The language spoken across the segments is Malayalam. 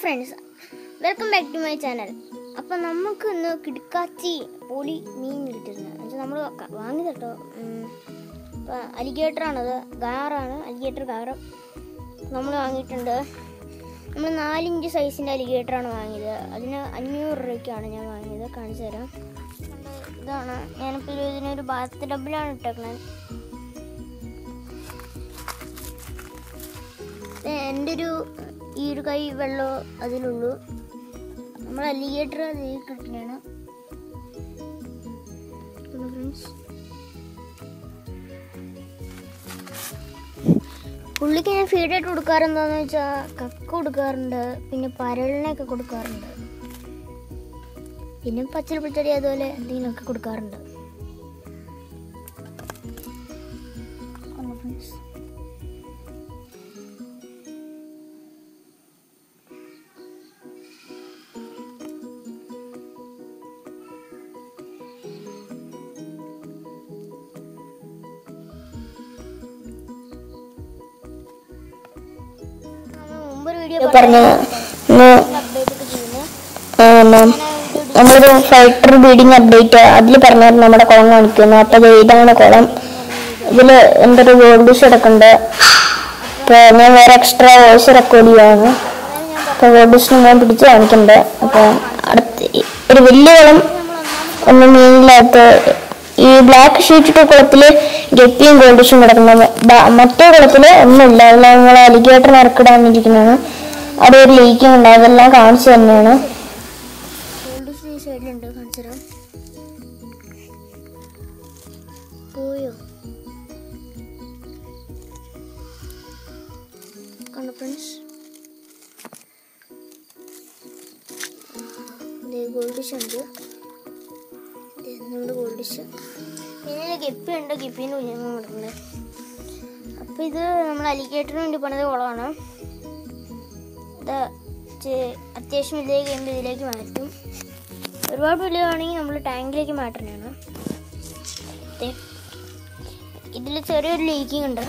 friends welcome back to my channel appam നമുക്ക് ഇന്ന് കിടക്കാച്ചി പൊളി മീൻ കിട്ടുന്നത് എന്നുവെച്ചാൽ നമ്മൾ വാങ്ങി കേട്ടോ ഇപ്പം അലിഗേറ്ററാണത് ഗാറാണ് അലിഗേറ്റർ ഗാറ് നമ്മൾ വാങ്ങിയിട്ടുണ്ട് നമ്മൾ നാലിഞ്ച് സൈസിൻ്റെ അലിഗേറ്ററാണ് വാങ്ങിയത് അതിന് അഞ്ഞൂറ് രൂപയ്ക്കാണ് ഞാൻ വാങ്ങിയത് കാണിച്ചു തരാം ഇതാണ് ഞാനിപ്പോൾ ഇതിനൊരു ബാത്ത് ഡബിലാണ് ഇട്ടേക്കണത് എൻ്റെ ഒരു ഈ ഒരു കൈ വെള്ളം അതിലുള്ളൂ നമ്മൾ അലിഗേറ്റർ അതിൽ കിട്ടുന്നതാണ് ഫ്രണ്ട്സ് പുള്ളിക്ക് ഞാൻ ഫീഡായിട്ട് കൊടുക്കാറെന്താന്ന് വെച്ചാൽ കക്ക കൊടുക്കാറുണ്ട് പിന്നെ പരളിനൊക്കെ കൊടുക്കാറുണ്ട് പിന്നെ പച്ചൽ പച്ചടി അതുപോലെ എന്തെങ്കിലുമൊക്കെ കൊടുക്കാറുണ്ട് ഫ്രണ്ട്സ് നമ്മൾ മുമ്പൊരു വീഡിയോ പറഞ്ഞു അപ്ഡേറ്റ് ഒക്കെ ചെയ്യുന്നത് നമ്മളൊരു ഫൈറ്റർ ബീഡിങ് അപ്ഡേറ്റ് അതിൽ പറഞ്ഞായിരുന്നു നമ്മുടെ കുളം കാണിക്കുന്നു അപ്പൊ ദേ ഇതാണ് കുളം ഇതില് എൻ്റെ ഒരു ഗോൾഡ് കിടക്കുന്നുണ്ട് അപ്പൊ ഞാൻ വേറെ എക്സ്ട്രാ വോയിസ് റെക്കോർഡ് ചെയ്യാണ് അപ്പൊ ഗോൾഡ് ഞാൻ പിടിച്ച് കാണിക്കുന്നുണ്ട് അപ്പൊ അടുത്ത് ഈ ഒരു വലിയ കുളം ഒന്നും മീനില്ലാത്ത ഈ ബ്ലാക്ക് ഷീറ്റ് കുളത്തില് ഗപ്പിയും ഗോൾഡിഷും കിടക്കുന്നത് ബ- മറ്റേ കുളത്തില് ഒന്നുമില്ല അതെല്ലാം നമ്മൾ അലിഗേറ്റർ നറുക്കിടാനിരിക്കുന്നതാണ് അവിടെ ഒരു ലീക്കിംഗ് ഉണ്ട് അതെല്ലാം കാണിച്ചു തന്നെയാണ് ഗോൾഡ് ഈ സൈഡിലുണ്ട് കാണിച്ചു തരാം പോയോ കണ്ടോ ഫ്രണ്ട്സ് ഗോൾഡ് ഡിഷ് ഉണ്ട് ദേ നമ്മുടെ ഗോൾഡ് ഡിഷ് പിന്നെ ഗപ്പി ഉണ്ട് ഗപ്പീൻ്റെ കുഞ്ഞുങ്ങൾ കിടക്കുന്നത് അപ്പോൾ ഇത് നമ്മൾ അലിഗേറ്ററിന് വേണ്ടി പണിത കുളമാണ് ഇത് ചെ- അത്യാവശ്യം വലിയ കഴിയുമ്പോൾ ഇതിലേക്ക് മാറ്റും ഒരുപാട് വലുതാണെങ്കിൽ നമ്മൾ ടാങ്കിലേക്ക് മാറ്റുന്നതാണ് ദേ, ഇതിൽ ചെറിയൊരു ലീക്കിംഗ് ഉണ്ട്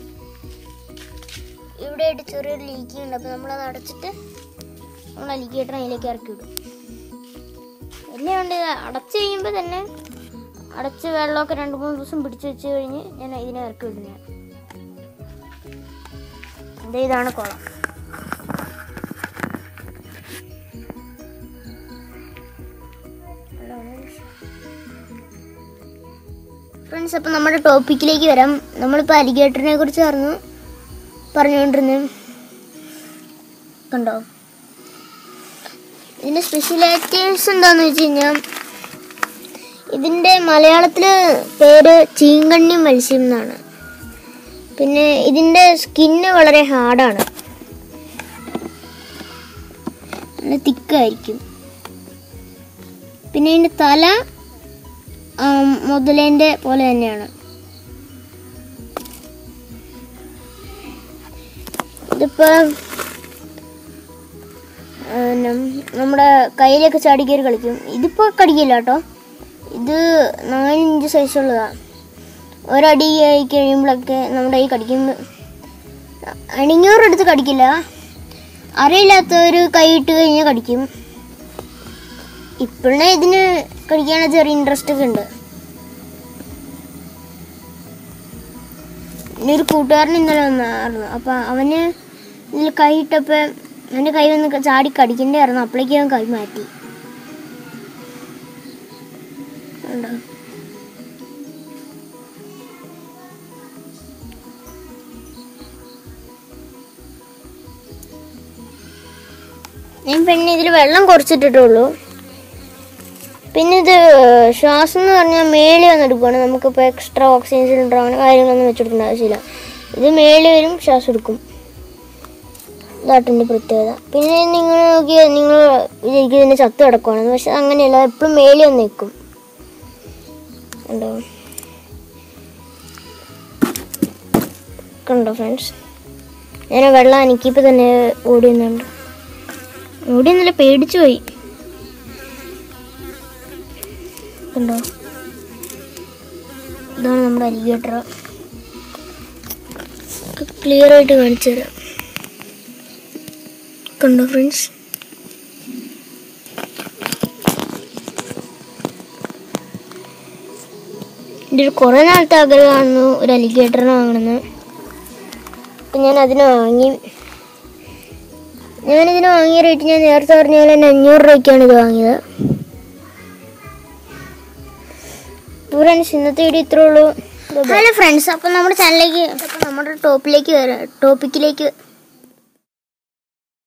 ഇവിടെ ആയിട്ട് ചെറിയൊരു ലീക്കിംഗ് ഉണ്ട് അപ്പോൾ നമ്മളത് അടച്ചിട്ട് നമ്മൾ അലിഗേറ്റർ അതിലേക്ക് ഇറക്കി വിടും എല്ലാം ഉണ്ട് ഇത് അടച്ച് കഴിയുമ്പോൾ തന്നെ അടച്ച് വെള്ളമൊക്കെ രണ്ട് മൂന്ന് ദിവസം പിടിച്ച് വെച്ച് കഴിഞ്ഞ് ഞാൻ ഇതിനെ ഇറക്കി വിടുന്നത് ദേ ഇതാണ് കുളം ഫ്രണ്ട്സ് അപ്പം നമ്മുടെ ടോപ്പിക്കിലേക്ക് വരാം നമ്മളിപ്പോൾ അലിഗേറ്ററിനെ കുറിച്ച് പറഞ്ഞു പറഞ്ഞുകൊണ്ടിരുന്നു കണ്ടോ ഇതിൻ്റെ സ്പെഷ്യലായിറ്റേഴ്സ് എന്താണെന്ന് വെച്ച് കഴിഞ്ഞാൽ ഇതിൻ്റെ മലയാളത്തിൽ പേര് ചീങ്കണ്ണി മത്സ്യം എന്നാണ് പിന്നെ ഇതിൻ്റെ സ്കിന്ന് വളരെ ഹാർഡാണ് നല്ല തിക്കായിരിക്കും പിന്നെ ഇതിൻ്റെ തല ആം, മുതലേൻ്റെ പോലെ തന്നെയാണ് ഇതിപ്പോ ആ, നം- നമ്മുടെ കയ്യിലൊക്കെ ചാടി കയറി കളിക്കും ഇതിപ്പോ കടിക്കില്ല കേട്ടോ ഇത് നാലിഞ്ച് സൈസുള്ളതാ ഒരടി ആയി കഴിയുമ്പോഴൊക്കെ നമ്മുടെ കൈ കടിക്കുമ്പോൾ അണിഞ്ഞൂറെടുത്ത് കടിക്കില്ല അറിയില്ലാത്തവർ കൈ ഇട്ട് കഴിഞ്ഞാൽ കടിക്കും ഇപ്പോഴേ ഇതിന് കടിക്കാൻ ചെറിയ ഇൻട്രസ്റ്റ് ഒക്കെ ഉണ്ട് എൻ്റെ ഒരു കൂട്ടുകാരൻ ഇന്നലെ വന്നായിരുന്നു അപ്പം അവന് ഇതിൽ കൈ ഇട്ടപ്പോൾ അവൻ്റെ കൈ വന്ന് ചാടി കടിക്കണ്ടായിരുന്നു അപ്പോഴേക്കും അവൻ കൈ മാറ്റി ഉണ്ടോ ഞാൻ പിന്നെ ഇതിൽ വെള്ളം കുറച്ചിട്ടിട്ടുള്ളൂ പിന്നെ ഇത് ശ്വാസം എന്ന് പറഞ്ഞാൽ മേളി വന്ന് എടുക്കുകയാണ് നമുക്കിപ്പോൾ എക്സ്ട്രാ ഓക്സിജൻ സിലിണ്ടർ അങ്ങനെ കാര്യങ്ങളൊന്നും വെച്ചെടുക്കേണ്ട ആവശ്യമില്ല ഇത് മേളി വരും ശ്വാസം എടുക്കും ഇതാട്ടിൻ്റെ പ്രത്യേകത പിന്നെ നിങ്ങൾ നോക്കിയാൽ നിങ്ങൾ വിചാരിക്കും ഇതിന് ചത്ത് കിടക്കുവാണെന്ന് പക്ഷെ അങ്ങനെയല്ല എപ്പോഴും മേളി വന്ന് നിൽക്കും കണ്ടോ കണ്ടോ ഫ്രണ്ട്സ് ഞാൻ ആ വെള്ളം എനിക്കിപ്പോൾ തന്നെ ഓടി നിന്നുണ്ട് ഓടി നല്ല പേടിച്ചു പോയി കണ്ടോ ഇതാണ് നമ്മുടെ അലിഗേറ്റർ ക്ലിയർ ആയിട്ട് കാണിച്ചു തരാം കണ്ടോ ഫ്രണ്ട്സ് എൻ്റെ ഒരു കുറേ നാളത്തെ ആഗ്രഹമായിരുന്നു ഒരു അലിഗേറ്ററിനെ വാങ്ങണമെന്ന് അപ്പം ഞാൻ അതിനെ വാങ്ങി ഞാനിതിന് വാങ്ങിയ റേറ്റ് ഞാൻ നേരത്തെ പറഞ്ഞ പോലെ തന്നെ അഞ്ഞൂറ് രൂപയ്ക്കാണ് ഇത് വാങ്ങിയത് ഫ്രണ്ട്സ് ഇന്നത്തെ വീഡിയോ ഇത്രേ ഉള്ളൂ ഹലോ ഫ്രണ്ട്സ് അപ്പം നമ്മുടെ ചാനലിലേക്ക് അപ്പം നമ്മുടെ ടോപ്പിലേക്ക് വരാം ടോപ്പിക്കിലേക്ക്